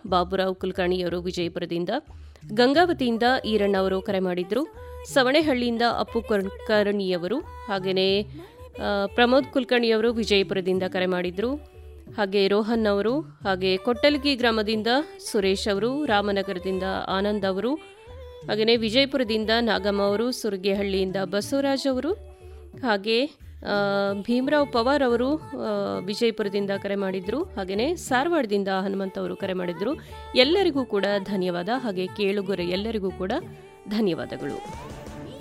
ಬಾಬುರಾವ್ ಕುಲಕರ್ಣಿಯವರು ವಿಜಯಪುರದಿಂದ ಗಂಗಾವತಿಯಿಂದ ಈರಣ್ಣ ಅವರು ಕರೆ ಮಾಡಿದ್ರು ಸವಣೆಹಳ್ಳಿಯಿಂದ ಅಪ್ಪು ಕುಲಕರ್ಣಿಯವರು ಹಾಗೆಯೇ ಆ, ಪ್ರಮೋದ್ ಕುಲಕರ್ಣಿಯವರು ವಿಜಯಪುರದಿಂದ ಕರೆ ಮಾಡಿದ್ರು ಹಾಗೆ ರೋಹನ್ ಅವರು ಹಾಗೆ ಕೊಟ್ಟಲಗಿ ಗ್ರಾಮದಿಂದ ಸುರೇಶ್ ಅವರು ರಾಮನಗರದಿಂದ ಆನಂದ್ ಅವರು ಹಾಗೆಯೇ ವಿಜಯಪುರದಿಂದ ನಾಗಮ್ಮ ಅವರು ಸುರಗಿಹಳ್ಳಿಯಿಂದ ಬಸವರಾಜ್ ಅವರು ಹಾಗೆ ಆ, ಭೀಮರಾವ್ ಪವಾರ್ ಅವರು ಆ, ವಿಜಯಪುರದಿಂದ ಕರೆ ಮಾಡಿದ್ರು ಹಾಗೆಯೇ ಸಾರವಾಡದಿಂದ ಹನುಮಂತ್ ಅವರು ಕರೆ ಮಾಡಿದ್ರು ಎಲ್ಲರಿಗೂ ಕೂಡ ಧನ್ಯವಾದ ಹಾಗೆ ಕೇಳುಗರೆ ಎಲ್ಲರಿಗೂ ಕೂಡ ಧನ್ಯವಾದಗಳು